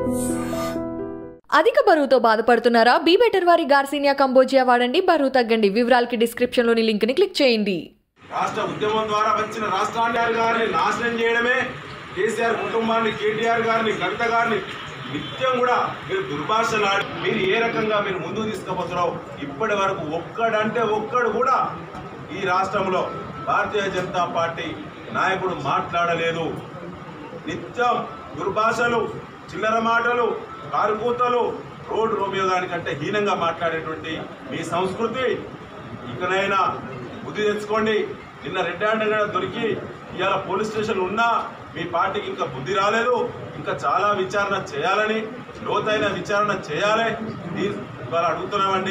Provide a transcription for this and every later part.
అధిక బరువుతో బాధపడుతున్నారా బీ బెటర్ వారి గార్సినియా కంబోజియా వాడండి బరువు తగ్గండి వివరాలకి డిస్క్రిప్షన్లోని లింక్ని క్లిక్ చేయండి రాష్ట్ర ఉద్యమం ద్వారా వచ్చిన రాష్ట్రాన్ని గారిని నాశనం చేయడమే కేసీఆర్ కుటుంబాన్ని కేటీఆర్ గారిని కవిత గారిని నిత్యం కూడా మీరు దుర్భాషలాడి మీరు ఏ రకంగా మీరు ముందుకు తీసుకుపోతున్నారో ఇప్పటి వరకు ఒక్కడంటే ఒక్కడు కూడా ఈ రాష్ట్రంలో భారతీయ జనతా పార్టీ నాయకుడు మాట్లాడలేదు నిత్యం దుర్భాషలు చిల్లర మాటలు కారుకూతలు రోడ్డు రోమియో గారి కంటే హీనంగా మాట్లాడేటువంటి మీ సంస్కృతి ఇకనైనా బుద్ధి తెచ్చుకోండి నిన్న రెడ్ హ్యాండ్గా దొరికి ఇవాళ పోలీస్ స్టేషన్ ఉన్నా మీ పార్టీకి ఇంకా బుద్ధి రాలేదు ఇంకా చాలా విచారణ చేయాలని లోతైన విచారణ చేయాలి ఈ- ఇవాళ అడుగుతున్నామండి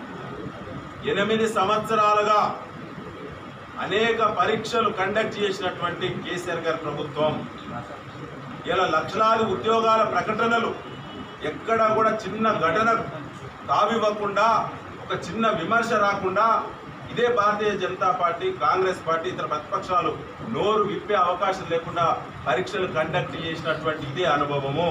ఎనిమిది సంవత్సరాలుగా అనేక పరీక్షలు కండక్ట్ చేసినటువంటి కేసీఆర్ గారి ప్రభుత్వం ఇలా లక్షలాది ఉద్యోగాల ప్రకటనలు ఎక్కడా కూడా చిన్న ఘటన తావివ్వకుండా ఒక చిన్న విమర్శ రాకుండా ఇదే భారతీయ జనతా పార్టీ కాంగ్రెస్ పార్టీ ఇతర ప్రతిపక్షాలు నోరు విప్పే అవకాశం లేకుండా పరీక్షలు కండక్ట్ చేసినటువంటి ఇదే అనుభవము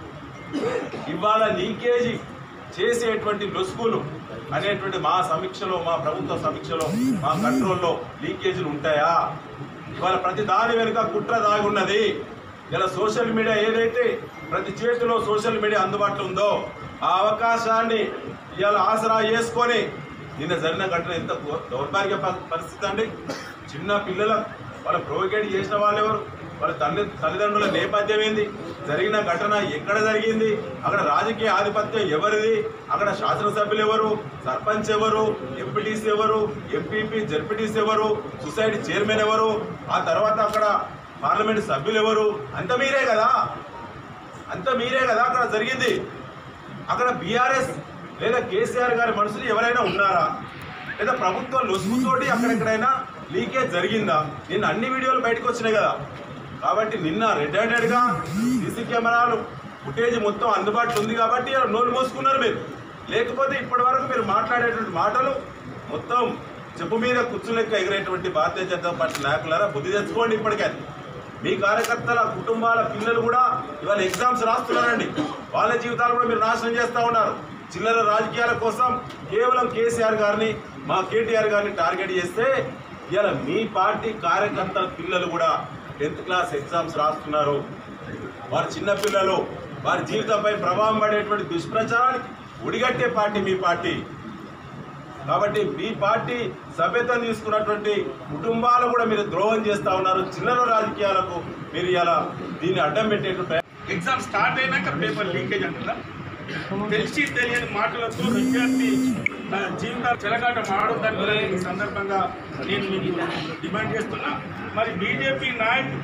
ఇవాళ లీకేజీ చేసేటువంటి లొసుగులు అనేటువంటి మా సమీక్షలో మా ప్రభుత్వ సమీక్షలో మా కంట్రోల్లో లీకేజీలు ఉంటాయా ఇవాళ ప్రతి దాని వెనుక కుట్ర దాగి ఉన్నది ఇలా సోషల్ మీడియా ఏదైతే ప్రతి చేతిలో సోషల్ మీడియా అందుబాటులో ఉందో ఆ అవకాశాన్ని ఇవాళ ఆసరా చేసుకొని నిన్న జరిగిన ఘటన ఎంత దౌ- దౌర్భాగ్య ప- పరిస్థితి అండి చిన్న పిల్లల వాళ్ళ ప్రొవోకేట్ చేసిన వాళ్ళు ఎవరు వాళ్ళ తల్లి తల్లిదండ్రుల నేపథ్యం ఏంది జరిగిన ఘటన ఎక్కడ జరిగింది అక్కడ రాజకీయ ఆధిపత్యం ఎవరిది అక్కడ శాసనసభ్యులు ఎవరు సర్పంచ్ ఎవరు ఎంపీటీసీ ఎవరు ఎంపీపీ జడ్పీటీసీ ఎవరు సొసైటీ చైర్మన్ ఎవరు ఆ తర్వాత అక్కడ పార్లమెంట్ సభ్యులు ఎవరు అంత మీరే కదా అంత మీరే కదా అక్కడ జరిగింది అక్కడ బీఆర్ఎస్ లేదా కేసీఆర్ గారి మనుషులు ఎవరైనా ఉన్నారా లేదా ప్రభుత్వం లొసుగుతోటి అక్కడెక్కడైనా లీకేజ్ జరిగిందా నిన్న అన్ని వీడియోలు బయటకు వచ్చినాయి కదా కాబట్టి నిన్న రెడ్ హ్యాండెడ్గా సీసీ కెమెరాలు ఫుటేజ్ మొత్తం అందుబాటులో ఉంది కాబట్టి ఇలా నోరు మోసుకున్నారు మీరు లేకపోతే ఇప్పటి వరకు మీరు మాట్లాడేటువంటి మాటలు మొత్తం చెప్పు మీద కుచ్చు లెక్క ఎగిరేటువంటి భారతీయ జనతా పార్టీ నాయకులారా బుద్ధి తెచ్చుకోండి ఇప్పటికే మీ కార్యకర్తల కుటుంబాల పిల్లలు కూడా ఇవాళ ఎగ్జామ్స్ రాస్తున్నారండి వాళ్ళ జీవితాలు కూడా మీరు నాశనం చేస్తూ ఉన్నారు చిల్లర రాజకీయాల కోసం కేవలం కేసీఆర్ గారిని మా కేటీఆర్ గారిని టార్గెట్ చేస్తే ఇవాళ మీ పార్టీ కార్యకర్తల పిల్లలు కూడా టెన్త్ క్లాస్ ఎగ్జామ్స్ రాస్తున్నారు వారి చిన్న పిల్లలు వారి జీవితంపై ప్రభావం పడేటువంటి దుష్ప్రచారానికి ఒడిగట్టే పార్టీ మీ పార్టీ కాబట్టి మీ పార్టీ సభ్యత తీసుకున్నటువంటి కుటుంబాలు కూడా మీరు ద్రోహం చేస్తా ఉన్నారు చిల్లర రాజకీయాలకు మీరు ఇలా దీన్ని అడ్డం పెట్టేటువంటి ఎగ్జామ్ స్టార్ట్ అయినాక పేపర్ లీకేజ్ అంటారా తెలిసి తెలియని మాటలతో విద్యార్థి ఆ, జీవితాలు చెలగాట మాడొద్దని కూడా ఈ సందర్భంగా నేను మీకు డిమాండ్ చేస్తున్నా మరి బీజేపీ నాయకులు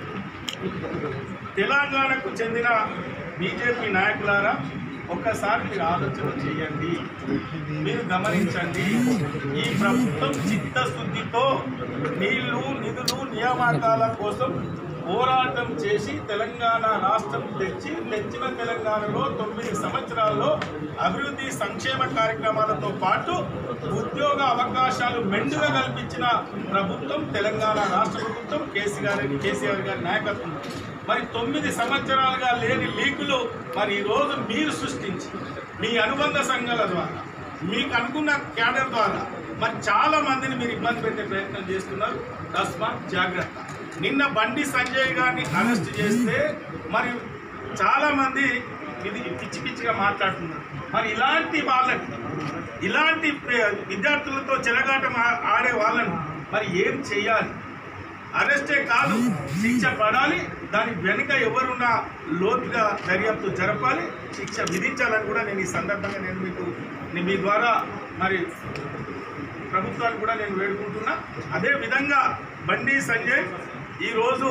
తెలంగాణకు చెందిన బీజేపీ నాయకులారా ఒక్కసారి మీరు ఆలోచన చేయండి మీరు గమనించండి ఈ ప్రభుత్వం చిత్తశుద్ధితో నీళ్లు నిధులు నియామకాల కోసం పోరాటం చేసి తెలంగాణ రాష్ట్రం తెచ్చి తెచ్చిన తెలంగాణలో తొమ్మిది సంవత్సరాల్లో అభివృద్ధి సంక్షేమ కార్యక్రమాలతో పాటు ఉద్యోగ అవకాశాలు మెండుగా కల్పించిన ప్రభుత్వం తెలంగాణ రాష్ట్ర ప్రభుత్వం కేసీ గారి కేసీఆర్ గారి నాయకత్వం మరి తొమ్మిది సంవత్సరాలుగా లేని లీకులు మరి ఈ రోజు మీరు సృష్టించి మీ అనుబంధ సంఘాల ద్వారా మీకు అనుకున్న క్యాడర్ ద్వారా మరి చాలా మందిని మీరు ఇబ్బంది పెట్టే ప్రయత్నం చేస్తున్నారు తస్మాత్ జాగ్రత్త నిన్న బండి సంజయ్ గారిని అరెస్ట్ చేస్తే మరి చాలా మంది ఇది పిచ్చి పిచ్చిగా మాట్లాడుతున్నారు మరి ఇలాంటి వాళ్ళని ఇలాంటి ప్ర- విద్యార్థులతో చెలగాటం ఆ- ఆడే వాళ్ళని మరి ఏం చేయాలి అరెస్టే కాదు శిక్ష పడాలి దాని వెనుక ఎవరున్నా లోతుగా దర్యాప్తు జరపాలి శిక్ష విధించాలని కూడా నేను ఈ సందర్భంగా నేను మీకు నేను మీ ద్వారా మరి ప్రభుత్వాన్ని కూడా నేను వేడుకుంటున్నా అదే విధంగా బండి సంజయ్ ఈరోజు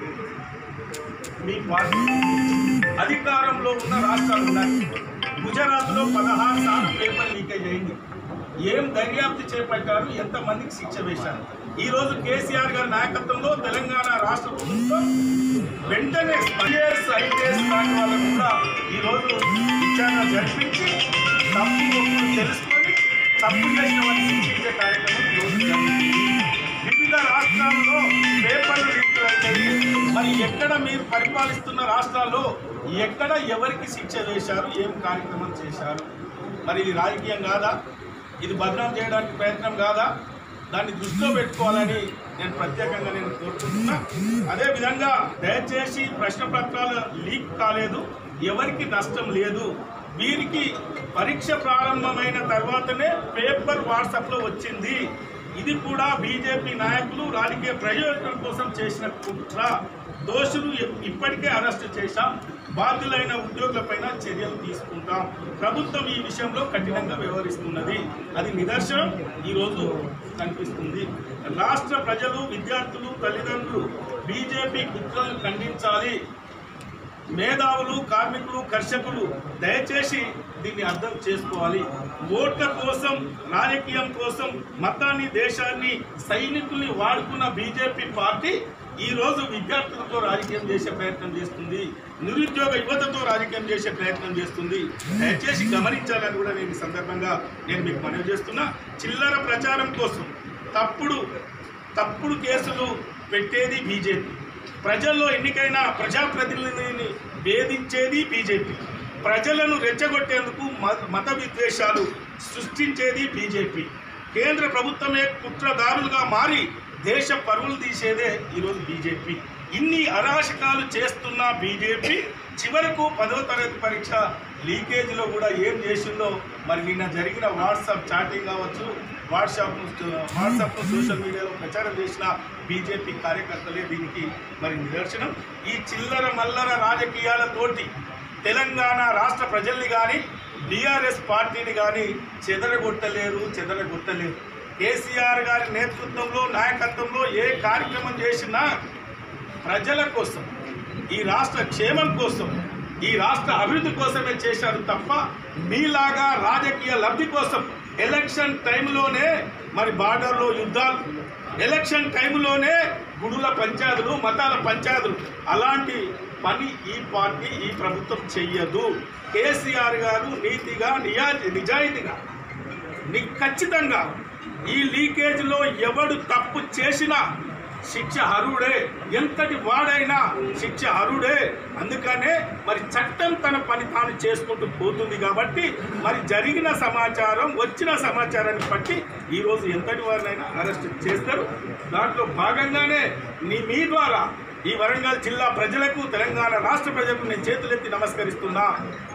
మీ పార్టీ అధికారంలో ఉన్న రాష్ట్రాలు ఉన్నాయి గుజరాత్లో పదహారు సార్లు పేపర్ లీకేజ్ అయింది ఏం దర్యాప్తు చేపట్టారు ఎంతమందికి శిక్ష వేశారు ఈ రోజు కేసీఆర్ గారి నాయకత్వంలో తెలంగాణ రాష్ట్ర ప్రభుత్వం వెంటనే ఐఏఎస్ ఐపీఎస్ లాంటి వాళ్ళకు కూడా ఈ రోజు విచారణ జరిపించి తప్పు ఒప్పులు తెలుసుకొని తప్పు చేసిన వారిని శిక్షించే కార్యక్రమం ఈ రోజు జరుగుతుంది. వివిధ వివిధ రాష్ట్రాల్లో పేపర్లు లీక్ అవుతాయి మరి ఎక్కడ మీరు పరిపాలిస్తున్న రాష్ట్రాల్లో ఎక్కడ ఎవరికి శిక్ష వేశారు ఏం కార్యక్రమం చేశారు మరి ఇది రాజకీయం కాదా ఇది బదనాం చేయడానికి ప్రయత్నం కాదా దాన్ని దృష్టిలో పెట్టుకోవాలని నేను ప్రత్యేకంగా నేను కోరుకుంటున్నా అదేవిధంగా దయచేసి ప్రశ్న పత్రాలు లీక్ కాలేదు ఎవరికి నష్టం లేదు వీరికి పరీక్ష ప్రారంభమైన తర్వాతనే పేపర్ వాట్సాప్లో వచ్చింది ఇది కూడా బీజేపీ నాయకులు రాజకీయ ప్రయోజనం కోసం చేసిన కుట్ర దోషులు ఇప్పటికే అరెస్టు చేశాం బాధ్యులైన ఉద్యోగులపైన చర్యలు తీసుకుంటాం ప్రభుత్వం ఈ విషయంలో కఠినంగా వ్యవహరిస్తున్నది అది నిదర్శనం ఈరోజు కనిపిస్తుంది రాష్ట్ర ప్రజలు విద్యార్థులు తల్లిదండ్రులు బీజేపీ కుట్రలను ఖండించాలి మేధావులు కార్మికులు కర్షకులు దయచేసి దీన్ని అర్థం చేసుకోవాలి ఓట్ల కోసం రాజకీయం కోసం మతాన్ని దేశాన్ని సైనికుల్ని వాడుకున్న బీజేపీ పార్టీ ఈ రోజు విద్యార్థులతో రాజకీయం చేసే ప్రయత్నం చేస్తుంది నిరుద్యోగ యువతతో రాజకీయం చేసే ప్రయత్నం చేస్తుంది దయచేసి గమనించాలని కూడా నేను ఈ సందర్భంగా నేను మీకు మనవి చేస్తున్నా చిల్లర ప్రచారం కోసం తప్పుడు తప్పుడు కేసులు పెట్టేది బీజేపీ ప్రజల్లో ఎన్నికైన ప్రజాప్రతినిధిని వేధించేది బీజేపీ ప్రజలను రెచ్చగొట్టేందుకు మ- మత విద్వేషాలు సృష్టించేది బీజేపీ కేంద్ర ప్రభుత్వమే కుట్రదారులుగా మారి దేశ పరువులు తీసేదే ఈరోజు బీజేపీ ఇన్ని అరాచకాలు చేస్తున్న బీజేపీ చివరకు పదవ తరగతి పరీక్ష లీకేజీలో కూడా ఏం చేసిందో మరి నిన్న జరిగిన వాట్సాప్ చాటింగ్ కావచ్చు వాట్సాప్ వాట్సాప్ సోషల్ మీడియాలో ప్రచారం చేసిన బీజేపీ కార్యకర్తలే దీనికి మరి నిదర్శనం ఈ చిల్లర మల్లర రాజకీయాలతోటి తెలంగాణ రాష్ట్ర ప్రజల్ని కానీ బీఆర్ఎస్ పార్టీని కానీ చెదరగొట్టలేరు చెదరగొట్టలేరు కేసీఆర్ గారి నేతృత్వంలో నాయకత్వంలో ఏ కార్యక్రమం చేసినా ప్రజల కోసం ఈ రాష్ట్ర క్షేమం కోసం ఈ రాష్ట్ర అభివృద్ధి కోసమే చేశారు తప్ప మీలాగా రాజకీయ లబ్ధి కోసం ఎలక్షన్ టైంలోనే మరి బార్డర్లో యుద్ధాలు ఎలక్షన్ టైంలోనే గుడుల పంచాయతీలు మతాల పంచాయతీలు అలాంటి పని ఈ పార్టీ ఈ ప్రభుత్వం చెయ్యదు కేసీఆర్ గారు నీతిగా నియా నిజాయితీగా ని ఖచ్చితంగా ఈ లీకేజ్లో ఎవడు తప్పు చేసినా శిక్ష అర్హుడే ఎంతటి వాడైనా శిక్ష అర్హుడే అందుకనే మరి చట్టం తన పని తాను చేసుకుంటూ పోతుంది కాబట్టి మరి జరిగిన సమాచారం వచ్చిన సమాచారాన్ని బట్టి ఈరోజు ఎంతటి వారినైనా అరెస్ట్ చేస్తారు దాంట్లో భాగంగానే నీ మీ ద్వారా ఈ వరంగల్ జిల్లా ప్రజలకు తెలంగాణ రాష్ట్ర ప్రజలకు నేను చేతులెత్తి నమస్కరిస్తున్నా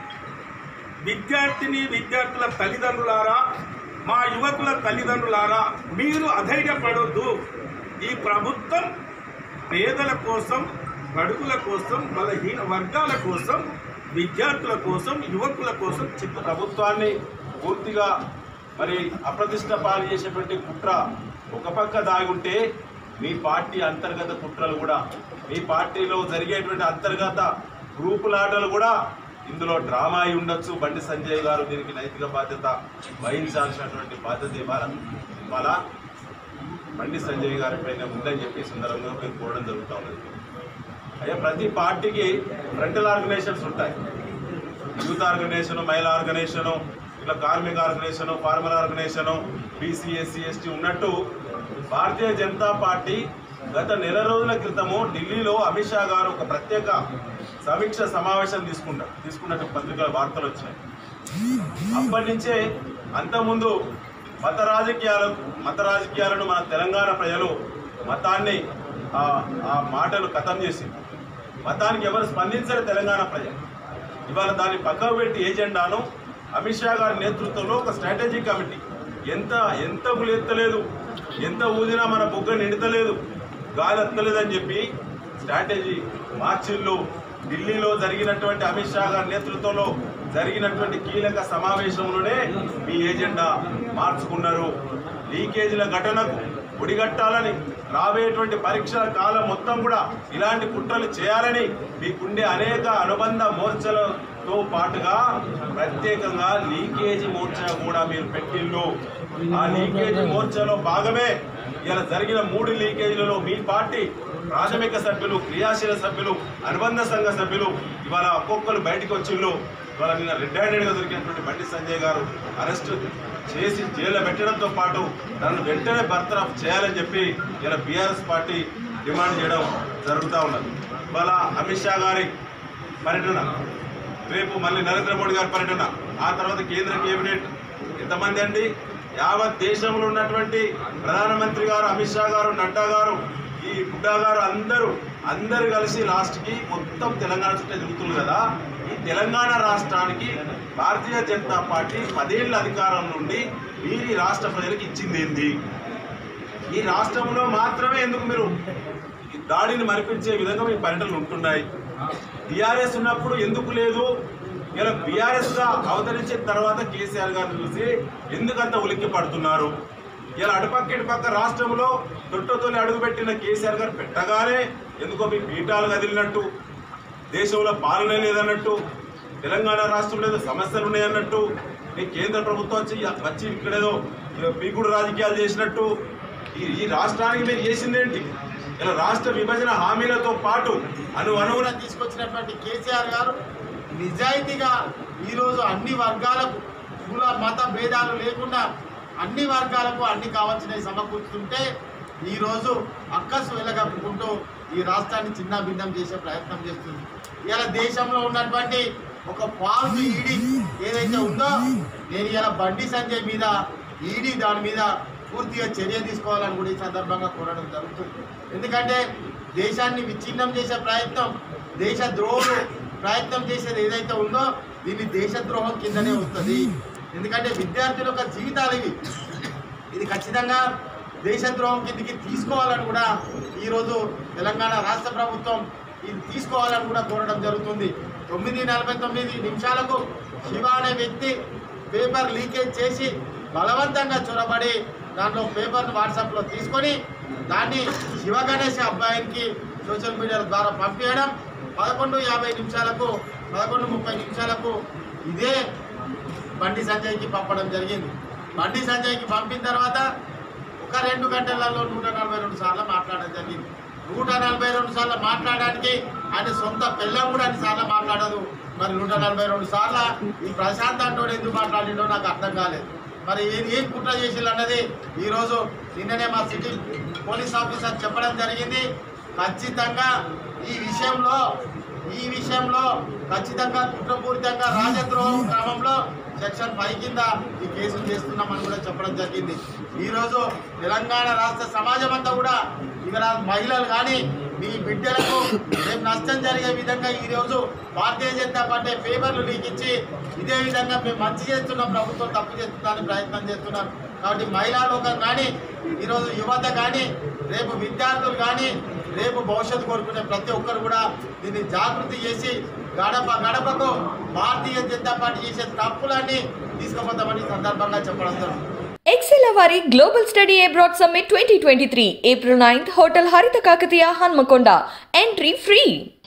విద్యార్థిని విద్యార్థుల తల్లిదండ్రులారా మా యువకుల తల్లిదండ్రులారా మీరు అధైర్యపడొద్దు ఈ ప్రభుత్వం పేదల కోసం బడుగుల కోసం బలహీన వర్గాల కోసం విద్యార్థుల కోసం యువకుల కోసం చిత్త ప్రభుత్వాన్ని పూర్తిగా మరి అప్రతిష్ట పాలు చేసేటువంటి కుట్ర ఒక పక్క దాగుంటే మీ పార్టీ అంతర్గత కుట్రలు కూడా మీ పార్టీలో జరిగేటువంటి అంతర్గత గ్రూపులాటలు కూడా ఇందులో డ్రామా అయి ఉండొచ్చు బండి సంజయ్ గారు దీనికి నైతిక బాధ్యత వహించాల్సినటువంటి బాధ్యత ఇవ్వాల ఇవాళ బండి సంజయ్ గారి పైన ఉందని చెప్పి ఈ సందర్భంగా మేము కోరడం జరుగుతూ ఉన్నది అయ్యా ప్రతి పార్టీకి ఫ్రంటల్ ఆర్గనైజేషన్స్ ఉంటాయి యూత్ ఆర్గనైజేషన్ మహిళా ఆర్గనైజేషన్ ఇట్లా కార్మిక organisation farmer organisation BC SC ST ఉన్నట్టు భారతీయ జనతా పార్టీ గత నెల రోజుల క్రితము ఢిల్లీలో అమిత్ షా గారు ఒక ప్రత్యేక సమీక్ష సమావేశం తీసుకుంటారు తీసుకున్నట్టు పత్రికల వార్తలు వచ్చినాయి అప్పటి నుంచే అంతకుముందు మత రాజకీయాలకు మత రాజకీయాలను మన తెలంగాణ ప్రజలు మతాన్ని ఆ ఆ మాటలు ఖతం చేసి మతానికి ఎవరు స్పందించరు తెలంగాణ ప్రజలు ఇవాళ దాన్ని పక్కకు పెట్టి ఏజెండాను అమిత్ షా గారి నేతృత్వంలో ఒక స్ట్రాటజీ కమిటీ ఎంత ఎంత ఎత్తలేదు ఎంత ఊదినా మన బుగ్గ నిండుతలేదు గాలి ఎత్తలేదని చెప్పి స్ట్రాటజీ మార్చిల్లో ఢిల్లీలో జరిగినటువంటి అమిత్ షా గారి నేతృత్వంలో జరిగినటువంటి కీలక సమావేశంలోనే మీ ఏజెండా మార్చుకున్నారు లీకేజీల ఘటనకు ఒడిగట్టాలని రాబోయేటువంటి పరీక్షల కాలం మొత్తం కూడా ఇలాంటి కుట్రలు చేయాలని మీకుండే అనేక అనుబంధ మోర్చలతో పాటుగా ప్రత్యేకంగా లీకేజీ మోర్చా కూడా మీరు పెట్టిల్లు ఆ లీకేజీ మోర్చాలో భాగమే ఇలా జరిగిన మూడు లీకేజీలలో మీ పార్టీ ప్రాథమిక సభ్యులు క్రియాశీల సభ్యులు అనుబంధ సంఘ సభ్యులు ఇవాళ ఒక్కొక్కరు బయటకు వచ్చిళ్ళు ఇవాళ నిన్న రెడ్ హ్యాండెడ్గా దొరికినటువంటి బండి సంజయ్ గారు అరెస్ట్ చేసి జైల్లో పెట్టడంతో పాటు నన్ను వెంటనే బర్తరఫ్ చేయాలని చెప్పి ఇలా బీఆర్ఎస్ పార్టీ డిమాండ్ చేయడం జరుగుతూ ఉన్నది ఇవాళ అమిత్ షా గారి పర్యటన రేపు మళ్ళీ నరేంద్ర మోడీ గారి పర్యటన ఆ తర్వాత కేంద్ర కేబినెట్ ఎంతమంది అండి యావత్ దేశంలో ఉన్నటువంటి ప్రధానమంత్రి గారు అమిత్ షా గారు నడ్డా గారు ఈ బుడ్డా గారు అందరూ అందరు కలిసి లాస్ట్కి మొత్తం తెలంగాణ చుట్టే తిరుగుతున్నారు కదా ఈ తెలంగాణ రాష్ట్రానికి భారతీయ జనతా పార్టీ పదేళ్ల అధికారం నుండి మీరు ఈ రాష్ట్ర ప్రజలకు ఇచ్చింది ఏంది ఈ రాష్ట్రంలో మాత్రమే ఎందుకు మీరు ఈ దాడిని మరిపించే విధంగా మీ పర్యటనలు ఉంటున్నాయి టీఆర్ఎస్ ఉన్నప్పుడు ఎందుకు లేదు ఇలా బీఆర్ఎస్ గా అవతరించిన తర్వాత కేసీఆర్ గారిని చూసి ఎందుకంత ఉలిక్కి పడుతున్నారు ఇలా అటుపక్క ఇటుపక్క రాష్ట్రంలో తొట్టతోలి అడుగుపెట్టిన కేసీఆర్ గారు పెట్టగానే ఎందుకో మీ పీఠాలు కదిలినట్టు దేశంలో పాలన లేదన్నట్టు తెలంగాణ రాష్ట్రంలో ఏదో సమస్యలు ఉన్నాయన్నట్టు మీ కేంద్ర ప్రభుత్వం వచ్చి వచ్చి ఇక్కడేదో పీకుడు రాజకీయాలు చేసినట్టు ఈ ఈ రాష్ట్రానికి మీరు చేసిందేంటి ఇలా రాష్ట్ర విభజన హామీలతో పాటు అను అనుగుణ కూడా తీసుకొచ్చినటువంటి కేసీఆర్ గారు నిజాయితీగా ఈరోజు అన్ని వర్గాలకు కుల మత భేదాలు లేకుండా అన్ని వర్గాలకు అన్ని కావాల్సినవి సమకూర్చుతుంటే ఈరోజు అక్కసు వెలగప్పుకుంటూ ఈ రాష్ట్రాన్ని చిన్న భిన్నం చేసే ప్రయత్నం చేస్తుంది ఇలా దేశంలో ఉన్నటువంటి ఒక ఫాల్స్ ఈడీ ఏదైతే ఉందో నేను ఇలా బండి సంజయ్ మీద ఈడీ దాని మీద పూర్తిగా చర్య తీసుకోవాలని కూడా ఈ సందర్భంగా కోరడం జరుగుతుంది ఎందుకంటే దేశాన్ని విచ్ఛిన్నం చేసే ప్రయత్నం దేశ ద్రోహులు ప్రయత్నం చేసేది ఏదైతే ఉందో దీన్ని దేశద్రోహం కిందనే వస్తుంది ఎందుకంటే విద్యార్థుల యొక్క జీవితాలు ఇవి ఇది ఖచ్చితంగా దేశద్రోహం కిందికి తీసుకోవాలని కూడా ఈరోజు తెలంగాణ రాష్ట్ర ప్రభుత్వం ఇది తీసుకోవాలని కూడా కోరడం జరుగుతుంది తొమ్మిది నలభై తొమ్మిది నిమిషాలకు శివ అనే వ్యక్తి పేపర్ లీకేజ్ చేసి బలవంతంగా చొరబడి దాంట్లో పేపర్ను వాట్సాప్లో తీసుకొని దాన్ని శివ గణేష్ అబ్బాయికి సోషల్ మీడియా ద్వారా పంపించడం పదకొండు యాభై నిమిషాలకు పదకొండు ముప్పై నిమిషాలకు ఇదే బండి సంజయ్కి పంపడం జరిగింది బండి సంజయ్కి పంపిన తర్వాత ఒక రెండు గంటలలో నూట నలభై రెండు సార్లు మాట్లాడడం జరిగింది నూట నలభై రెండు సార్లు మాట్లాడడానికి ఆయన సొంత పిల్లం కూడా అన్ని సార్లు మాట్లాడదు మరి నూట నలభై రెండు సార్లు ఈ ప్రశాంత్ అంటోడు ఎందుకు మాట్లాడిండో నాకు అర్థం కాలేదు మరి ఏం ఏం కుట్ర చేసిల్లు అన్నది ఈరోజు నిన్ననే మా సిటీ పోలీస్ ఆఫీసర్ చెప్పడం జరిగింది ఖచ్చితంగా ఈ విషయంలో ఈ విషయంలో ఖచ్చితంగా కుట్రపూరితంగా రాజద్రోహం క్రమంలో సెక్షన్ ఫైవ్ కింద ఈ కేసులు చేస్తున్నామని కూడా చెప్పడం జరిగింది ఈరోజు తెలంగాణ రాష్ట్ర సమాజం అంతా కూడా ఇక మహిళలు కానీ మీ బిడ్డలకు రేపు నష్టం జరిగే విధంగా ఈరోజు భారతీయ జనతా పార్టీ పేపర్లు లీక్ ఇచ్చి ఇదే విధంగా మేము మంచి చేస్తున్నాం ప్రభుత్వం తప్పు చేస్తుందని ప్రయత్నం చేస్తున్నాం కాబట్టి మహిళా లోకం కానీ ఈరోజు యువత కానీ రేపు విద్యార్థులు కానీ రేపు భవిష్యత్తు కోరుకునే ప్రతి ఒక్కరు కూడా దీన్ని జాగృతి చేసి గడప గడపకు భారతీయ జనతా పార్టీ చేసే తప్పులన్నీ తీసుకుపోతామని ఈ సందర్భంగా చెప్పడం జరుగుతుంది ఎక్సెల్ వారి global study abroad summit twenty twenty three April ninth hotel Haritha Kakatiya Hanamkonda entry free